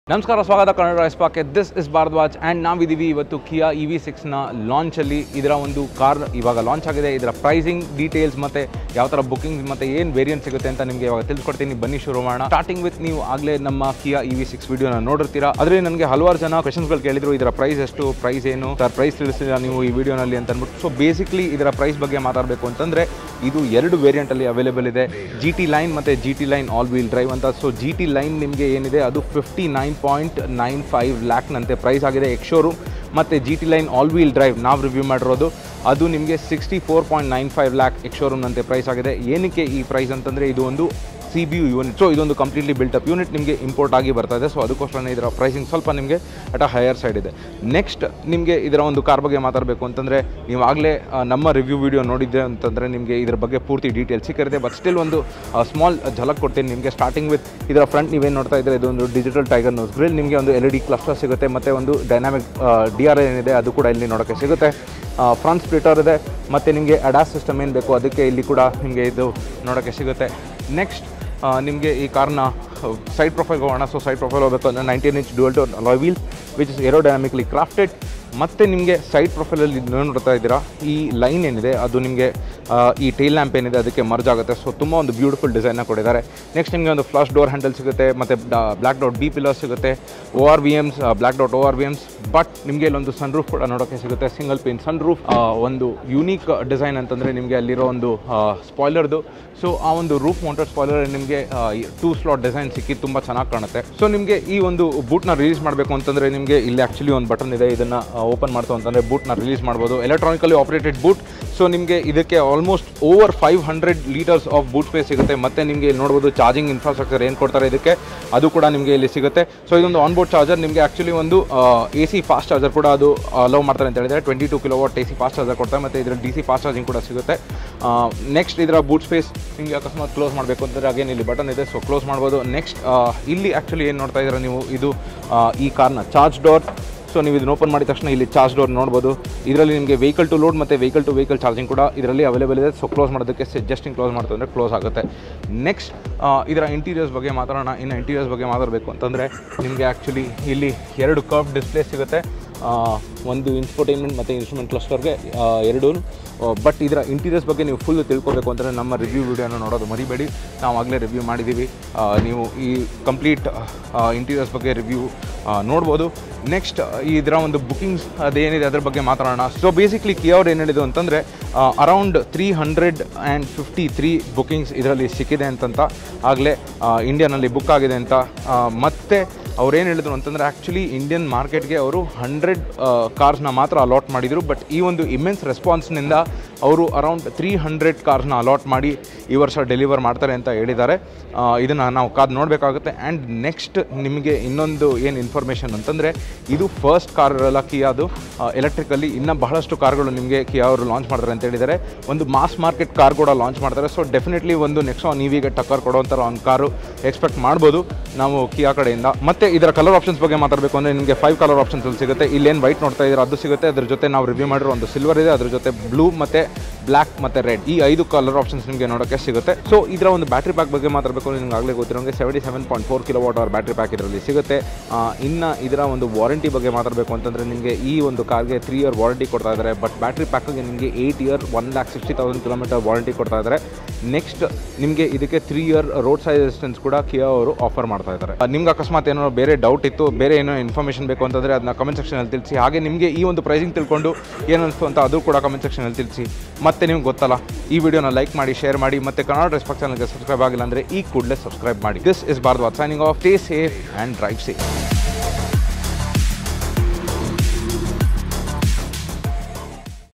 ನಮಸ್ಕಾರ ಸ್ವಾಗತ ಕನ್ನಡ ರೈಸ್ಪಾಕ್ಕೆ ದಿಸ್ ಇಸ್ ಭಾರದ್ವಾಜ್ ಆ್ಯಂಡ್ ನಾವಿದ್ದೀವಿ ಇವತ್ತು ಕಿಯಾ ಇ ವಿ ಸಿಕ್ಸ್ನ ಲಾಂಚಲ್ಲಿ ಇದರ ಒಂದು ಕಾರ್ ಇವಾಗ ಲಾಂಚ್ ಆಗಿದೆ ಇದರ ಪ್ರೈಸಿಂಗ್ ಡೀಟೇಲ್ಸ್ ಮತ್ತು ಯಾವ ಥರ ಬುಕಿಂಗ್ ಮತ್ತು ಏನು ವೇರಿಯಂಟ್ ಸಿಗುತ್ತೆ ಅಂತ ನಿಮಗೆ ಇವಾಗ ತಿಳಿಸ್ಕೊಡ್ತೀನಿ ಬನ್ನಿ ಶುರು ಮಾಡೋಣ ಸ್ಟಾರ್ಟಿಂಗ್ ವಿತ್ ನೀವು ಆಗಲೇ ನಮ್ಮ ಕಿಯಾ ಇ ವಿ ಸಿಕ್ಸ್ ವಿಡಿಯೋನ ನೋಡಿರ್ತೀರಾ ಅದರಲ್ಲಿ ನನಗೆ ಹಲವಾರು ಜನ ಕ್ವೆಶನ್ಸ್ಗಳು ಕೇಳಿದ್ರು ಇದರ ಪ್ರೈಸ್ ಎಷ್ಟು ಪ್ರೈಸ್ ಏನು ಸರ್ ಪ್ರೈಸ್ ತಿಳಿಸಿಲ್ಲ ನೀವು ಈ ವಿಡಿಯೋನಲ್ಲಿ ಅಂತ ಅಂದ್ಬಿಟ್ಟು ಸೊ ಬೇಸಿಕ್ಲಿ ಇದರ ಪ್ರೈಸ್ ಬಗ್ಗೆ ಮಾತಾಡಬೇಕು ಅಂತಂದರೆ ಇದು ಎರಡು ವೇರಿಯಂಟಲ್ಲಿ ಅವೈಲೇಬಲ್ ಇದೆ ಜಿ ಟಿ ಲೈನ್ ಮತ್ತು G T line all wheel drive ಅಂತ ಸೊ ಜಿ ಟಿ ಲೈನ್ ನಿಮಗೆ ಏನಿದೆ ಅದು fifty nine point nine five ಲ್ಯಾಕ್ನಂತೆ ಪ್ರೈಸ್ ಆಗಿದೆ ಎಕ್ಶೋರೂಮ್ ಮತ್ತು G T line all wheel drive ನಾವು ರಿವ್ಯೂ ಮಾಡಿರೋದು ಅದು ನಿಮಗೆ sixty four point nine five lakh ಎಕ್ಶೋರೂಮ್ನಂತೆ ಪ್ರೈಸ್ ಆಗಿದೆ ಏನಕ್ಕೆ ಈ ಪ್ರೈಸ್ ಅಂತಂದರೆ ಇದು ಒಂದು C B U unit so ಇದೊಂದು ಕಂಪ್ಲೀಟ್ಲಿ ಬಿಲ್ಟ್ ಅಪ್ ಯೂನಿಟ್ ನಿಮಗೆ ಇಂಪೋರ್ಟ್ ಆಗಿ ಬರ್ತಾ ಇದೆ ಸೊ ಅದಕ್ಕೋಸ್ಕರ ಇದರ ಪ್ರೈಸಿಂಗ್ ಸ್ವಲ್ಪ ನಿಮಗೆ ಅಟ್ ಅ ಹೈಯರ್ ಸೈಡ್ ಇದೆ ನೆಕ್ಸ್ಟ್ ನಿಮಗೆ ಇದರ ಒಂದು ಕಾರ್ ಬಗ್ಗೆ ಮಾತಾಡಬೇಕು ಅಂತಂದರೆ ನೀವು ಆಗಲೇ ನಮ್ಮ ರಿವ್ಯೂ ವಿಡಿಯೋ ನೋಡಿದ್ದೆ ಅಂತಂದರೆ ನಿಮಗೆ ಇದರ ಬಗ್ಗೆ ಪೂರ್ತಿ ಡೀಟೇಲ್ಸ್ ಸಿಕ್ಕಿರುತ್ತೆ ಬಟ್ ಸ್ಟಿಲ್ ಒಂದು ಸ್ಮಾಲ್ ಝಲಕ್ ಕೊಡ್ತೀನಿ ನಿಮಗೆ ಸ್ಟಾರ್ಟಿಂಗ್ ವಿತ್ ಇದರ ಫ್ರಂಟ್ ನೀವೇನು ನೋಡ್ತಾ ಇದ್ದರೆ ಇದೊಂದು ಡಿಜಿಟಲ್ ಟೈಗರ್ ನೋಸ್ ಗ್ರಿಲ್ ನಿಮಗೆ ಒಂದು ಎಲ್ ಇ ಡಿ ಕ್ಲಸ್ಟರ್ ಸಿಗುತ್ತೆ ಮತ್ತು ಒಂದು ಡೈನಾಮಿಕ್ ಡಿ ಆರ್ ಏನಿದೆ ಅದು ಕೂಡ ಇಲ್ಲಿ ನೋಡೋಕ್ಕೆ ಸಿಗುತ್ತೆ ಫ್ರಂಟ್ ಸ್ಪ್ಲಿಟರ್ ಇದೆ ಮತ್ತು ನಿಮಗೆ ಅಡಾಸ್ ಸಿಸ್ಟಮ್ ಏನು ಬೇಕು ಅದಕ್ಕೆ ಇಲ್ಲಿ ಕೂಡ ನಿಮಗೆ ಇದು ನೋಡೋಕ್ಕೆ ಸಿಗುತ್ತೆ ನೆಕ್ಸ್ಟ್ ನಿಮಗೆ ಈ ಕಾರ್ನ ಸೈಡ್ ಪ್ರೊಫೈಲ್ಗೆ ಹೋಗೋಣ ಸೊ ಸೈಡ್ ಪ್ರೊಫೈಲ್ ಹೋಗಬೇಕು ಅಂದರೆ nineteen inch dual tone alloy wheel which is aerodynamically crafted ಮತ್ತು ನಿಮಗೆ ಸೈಡ್ ಪ್ರೊಫೈಲಲ್ಲಿ ನೀವು ನೋಡ್ತಾ ಇದ್ದೀರಾ ಈ ಲೈನ್ ಏನಿದೆ ಅದು ನಿಮಗೆ ಈ ಟೈಲ್ ಲ್ಯಾಂಪ್ ಏನಿದೆ ಅದಕ್ಕೆ ಮರ್ಜ್ ಆಗುತ್ತೆ ಸೊ ತುಂಬ ಒಂದು ಬ್ಯೂಟಿಫುಲ್ ಡಿಸೈನ್ನ ಕೊಟ್ಟಿದ್ದಾರೆ ನೆಕ್ಸ್ಟ್ ನಿಮಗೆ ಒಂದು ಫ್ಲಾಶ್ ಡೋರ್ ಹ್ಯಾಂಡಲ್ ಸಿಗುತ್ತೆ ಮತ್ತು ಬ್ಲ್ಯಾಕ್ ಡಾಟ್ ಬಿ ಪಿಲ್ಲರ್ ಸಿಗುತ್ತೆ O R V Ms black dot O R V Ms but ನಿಮಗೆ ಇಲ್ಲೊಂದು ಸನ್ ರೂಫ್ ಕೂಡ ನೋಡೋಕ್ಕೆ ಸಿಗುತ್ತೆ ಸಿಂಗಲ್ ಪಿನ್ ಸನ್ ರೂಫ್ ಒಂದು ಯೂನಿಕ್ ಡಿಸೈನ್ ಅಂತಂದರೆ ನಿಮಗೆ ಅಲ್ಲಿರೋ ಒಂದು ಸ್ಪಾಯ್ಲರ್ದು ಸೊ ಆ ಒಂದು ರೂಫ್ ಮೌಂಟೆಡ್ ಸ್ಪಾಯ್ಲರ್ ನಿಮಗೆ ಟೂ ಸ್ಲಾಟ್ ಡಿಸೈನ್ ಸಿಕ್ಕಿ ತುಂಬ ಚೆನ್ನಾಗಿ ಕಾಣುತ್ತೆ ಸೊ ನಿಮಗೆ ಈ ಒಂದು ಬೂಟ್ನ ರಿಲೀಸ್ ಮಾಡಬೇಕು ಅಂತಂದರೆ ನಿಮಗೆ ಇಲ್ಲಿ ಆ್ಯಕ್ಚುಲಿ ಒಂದು ಬಟನ್ ಇದೆ ಇದನ್ನು ಓಪನ್ ಮಾಡ್ತು ಅಂತಂದರೆ ಬೂಟ್ನ ರಿಲೀಸ್ ಮಾಡ್ಬೋದು ಎಲೆಕ್ಟ್ರಾನಿಕಲಿ ಆಪರೇಟೆಡ್ ಬೂಟ್ ಸೊ ನಿಮಗೆ ಇದಕ್ಕೆ almost over five hundred litres of boot space ಸಿಗುತ್ತೆ ಮತ್ತು ನಿಮಗೆ ಇಲ್ಲಿ ನೋಡ್ಬೋದು ಚಾರ್ಜಿಂಗ್ ಇನ್ಫ್ರಾಸ್ಟ್ರಕ್ಚರ್ ಏನು ಕೊಡ್ತಾರೆ ಇದಕ್ಕೆ ಅದು ಕೂಡ ನಿಮಗೆ ಇಲ್ಲಿ ಸಿಗುತ್ತೆ ಸೊ ಇದೊಂದು ಆನ್ ಬೋರ್ಡ್ ಚಾರ್ಜರ್ ನಿಮಗೆ ಆ್ಯಕ್ಚುಲಿ ಒಂದು ಎ ಸಿ ಫಾಸ್ಟ್ ಚಾರ್ಜರ್ ಕೂಡ ಅದು ಅಲೌ ಮಾಡ್ತಾರೆ ಅಂತ ಹೇಳಿದರೆ twenty two kilowatt A C fast charger ಕೊಡ್ತಾರೆ ಮತ್ತು ಇದರಲ್ಲಿ ಡಿ ಸಿ ಫಾಸ್ಟ್ ಚಾರ್ಜಿಂಗ್ ಕೂಡ ಸಿಗುತ್ತೆ ನೆಕ್ಸ್ಟ್ ಇದರ ಬೂಟ್ ಸ್ಪೇಸ್ ನಿಮಗೆ ಅಕಸ್ಮಾತ್ ಕ್ಲೋಸ್ ಮಾಡಬೇಕು ಅಂದರೆ ಅಗೇನ್ ಇಲ್ಲಿ ಬಟನ್ ಇದೆ ಸೊ ಕ್ಲೋಸ್ ಮಾಡ್ಬೋದು ನೆಕ್ಸ್ಟ್ ಇಲ್ಲಿ ಆ್ಯಕ್ಚುಲಿ ಏನು ನೋಡ್ತಾ ಇದ್ದೀರಾ ನೀವು ಇದು ಈ ಕಾರ್ನ ಚಾರ್ಜ್ ಡೋರ್ ಸೊ ನೀವು ಇದನ್ನ ಓಪನ್ ಮಾಡಿದ ತಕ್ಷಣ ಇಲ್ಲಿ ಚಾರ್ಜ್ ಡೋರ್ ನೋಡ್ಬೋದು ಇದರಲ್ಲಿ ನಿಮಗೆ ವೆಹಿಕಲ್ ಟು ಲೋಡ್ ಮತ್ತು ವೆಹಿಕಲ್ ಟು ವೆಹಿಕಲ್ ಚಾರ್ಜಿಂಗ್ ಕೂಡ ಇದರಲ್ಲಿ ಅವೈಲೇಬಲ್ ಇದೆ ಸೊ ಕ್ಲೋಸ್ ಮಾಡೋದಕ್ಕೆ ಜಸ್ಟಿಂಗ್ ಕ್ಲೋಸ್ ಮಾಡ್ತು ಅಂದರೆ ಕ್ಲೋಸ್ ಆಗುತ್ತೆ ನೆಕ್ಸ್ಟ್ ಇದರ ಇಂಟೀರಿಯರ್ಸ್ ಬಗ್ಗೆ ಮಾತಾಡೋಣ ಇನ್ನು ಇಂಟೀರಿಯರ್ಸ್ ಬಗ್ಗೆ ಮಾತಾಡಬೇಕು ಅಂತಂದರೆ ನಿಮಗೆ ಆ್ಯಕ್ಚುಲಿ ಇಲ್ಲಿ ಎರಡು ಕರ್ವ್ ಡಿಸ್ಪ್ಲೇ ಸಿಗುತ್ತೆ ಒಂದು ಇನ್ಫೋಟೈನ್ಮೆಂಟ್ ಮತ್ತು ಇನ್ಸ್ಟ್ರೂಮೆಂಟ್ ಕ್ಲಸ್ಟರ್ಗೆ ಎರಡೂ ಬಟ್ ಇದರ ಇಂಟೀರಿಯರ್ಸ್ ಬಗ್ಗೆ ನೀವು ಫುಲ್ ತಿಳ್ಕೊಬೇಕು ಅಂತಂದರೆ ನಮ್ಮ ರಿವ್ಯೂ ವಿಡಿಯೋನ ನೋಡೋದು ಮರಿಬೇಡಿ ನಾವು ಆಗಲೇ ರಿವ್ಯೂ ಮಾಡಿದ್ದೀವಿ ನೀವು ಈ ಕಂಪ್ಲೀಟ್ ಇಂಟೀರಿಯರ್ಸ್ ಬಗ್ಗೆ ರಿವ್ಯೂ ನೋಡ್ಬೋದು ನೆಕ್ಸ್ಟ್ ಇದರ ಒಂದು ಬುಕಿಂಗ್ಸ್ ಅದೇನಿದೆ ಅದ್ರ ಬಗ್ಗೆ ಮಾತಾಡೋಣ ಸೊ ಬೇಸಿಕ್ಲಿ ಕಿಯವ್ರು ಏನು ಹೇಳಿದ್ರು ಅಂತಂದರೆ around three hundred and fifty three bookings ಇದರಲ್ಲಿ ಸಿಕ್ಕಿದೆ ಅಂತಂತ ಆಗಲೇ ಇಂಡಿಯಾನಲ್ಲಿ ಬುಕ್ ಆಗಿದೆ ಅಂತ ಮತ್ತು ಅವ್ರು ಏನು ಹೇಳಿದ್ರು ಅಂತಂದರೆ ಆ್ಯಕ್ಚುಲಿ ಇಂಡಿಯನ್ ಮಾರ್ಕೆಟ್ಗೆ ಅವರು ಹಂಡ್ರೆಡ್ ಕಾರ್ಸ್ನ ಮಾತ್ರ ಅಲಾಟ್ ಮಾಡಿದರು ಬಟ್ ಈ ಒಂದು ಇಮೆನ್ಸ್ ರೆಸ್ಪಾನ್ಸ್ನಿಂದ ಅವರು ಅರೌಂಡ್ ತ್ರೀ ಹಂಡ್ರೆಡ್ ಕಾರ್ಸ್ನ ಅಲಾಟ್ ಮಾಡಿ ಈ ವರ್ಷ ಡೆಲಿವರ್ ಮಾಡ್ತಾರೆ ಅಂತ ಹೇಳಿದ್ದಾರೆ ಇದನ್ನು ನಾವು ಕಾದು ನೋಡಬೇಕಾಗುತ್ತೆ ಆ್ಯಂಡ್ ನೆಕ್ಸ್ಟ್ ನಿಮಗೆ ಇನ್ನೊಂದು ಏನು ಇನ್ಫಾರ್ಮೇಷನ್ ಅಂತಂದರೆ ಇದು ಫಸ್ಟ್ ಕಾರ್ ಅಲ್ಲ ಕಿಯಾದು ಎಲೆಕ್ಟ್ರಿಕಲ್ಲಿ ಇನ್ನೂ ಬಹಳಷ್ಟು ಕಾರ್ಗಳು ನಿಮಗೆ ಕಿಯಾ ಅವರು ಲಾಂಚ್ ಮಾಡ್ತಾರೆ ಅಂತ ಹೇಳಿದ್ದಾರೆ ಒಂದು ಮಾಸ್ ಮಾರ್ಕೆಟ್ ಕಾರ್ ಕೂಡ ಲಾಂಚ್ ಮಾಡ್ತಾರೆ ಸೊ ಡೆಫಿನೆಟ್ಲಿ ಒಂದು ನೆಕ್ಸ್ಟ್ ನೀವಿಗೆ ಟಕ್ಕರ್ ಕೊಡೋಂಥ ಒಂದು ಕಾರು ಎಕ್ಸ್ಪೆಕ್ಟ್ ಮಾಡ್ಬೋದು ನಾವು ಕಿಯಾ ಕಡೆಯಿಂದ ಮತ್ತು ಇದರ ಕಲರ್ ಆಪ್ಷನ್ಸ್ ಬಗ್ಗೆ ಮಾತಾಡಬೇಕು ಅಂದರೆ ನಿಮಗೆ ಫೈವ್ ಕಲರ್ ಆಪ್ಷನ್ಸ್ ಸಿಗುತ್ತೆ ಇಲ್ಲೇನು ವೈಟ್ ನೋಡ್ತಾ ಇದ್ದೀರಾ ಅದು ಸಿಗುತ್ತೆ ಅದ್ರ ಜೊತೆ ನಾವು ರಿವ್ಯೂ ಮಾಡಿರೋ ಒಂದು ಸಿಲ್ವರ್ ಇದೆ ಅದ್ರ ಜೊತೆ ಬ್ಲೂ ಮತ್ತು ಬ್ಲ್ಯಾಕ್ ಮತ್ತು ರೆಡ್ ಈ ಐದು ಕಲರ್ ಆಪ್ಷನ್ಸ್ ನಿಮಗೆ ನೋಡೋಕ್ಕೆ ಸಿಗುತ್ತೆ ಸೊ ಇದರ ಒಂದು ಬ್ಯಾಟ್ರಿ ಪ್ಯಾಕ್ ಬಗ್ಗೆ ಮಾತಾಡಬೇಕು ಅಂದರೆ ನಿಮ್ಗೆ ಆಗಲೇ ಗೊತ್ತಿರೋಂಗೆ seventy seven point four kilowatt hour battery pack ಇದರಲ್ಲಿ ಸಿಗುತ್ತೆ ಇನ್ನು ಇದರ ಒಂದು ವಾರಂಟಿ ಬಗ್ಗೆ ಮಾತಾಡಬೇಕು ಅಂತಂದರೆ ನಿಮಗೆ ಈ ಒಂದು ಕಾರ್ಗೆ ತ್ರೀ ಇಯರ್ ವಾರಂಟಿ ಕೊಡ್ತಾ ಇದ್ದಾರೆ ಬಟ್ ಬ್ಯಾಟ್ರಿ ಪ್ಯಾಕ್ಗೆ ನಿಮಗೆ eight year one lakh sixty thousand kilometre warranty ಕೊಡ್ತಾ ಇದ್ದಾರೆ ನೆಕ್ಸ್ಟ್ ನಿಮಗೆ ಇದಕ್ಕೆ three year road side resistance ಕೂಡ ಕಿಯಾ ಅವರು ಆಫರ್ ಮಾಡ್ತಾ ಇದ್ದಾರೆ ನಿಮ್ಗೆ ಅಕಸ್ಮಾತ್ ಏನೋ ಬೇರೆ ಡೌಟ್ ಇತ್ತು ಬೇರೆ ಏನೋ ಇನ್ಫಾರ್ಮೇಷನ್ ಬೇಕು ಅಂತಂದರೆ ಅದನ್ನ ಕಮೆಂಟ್ ಸೆಕ್ಷನಲ್ಲಿ ತಿಳಿಸಿ ಹಾಗೆ ನಿಮಗೆ ಈ ಒಂದು ಪ್ರೈಸಿಂಗ್ ತಿಳ್ಕೊಂಡು ಏನನ್ನಿಸ್ತು ಅಂತ ಅದು ಕೂಡ ಕಮೆಂಟ್ ಸೆಕ್ಷನಲ್ಲಿ ತಿಳಿಸಿ ಮತ್ತೆ ನಿಮ್ಗೆ ಗೊತ್ತಲ್ಲ ಈ ವಿಡಿಯೋನ ಲೈಕ್ ಮಾಡಿ ಶೇರ್ ಮಾಡಿ ಮತ್ತೆ ಕನ್ನಡ ರೆಸ್ಪೆಕ್ಟ್ ಚಾನಲ್ಗೆ ಸಬ್ಸ್ಕ್ರೈಬ್ ಆಗಿಲ್ಲ ಅಂದರೆ ಈ ಕೂಡಲೇ ಸಬ್ಸ್ಕ್ರೈಬ್ ಮಾಡಿ this is Bharadwaj signing off stay safe and drive safe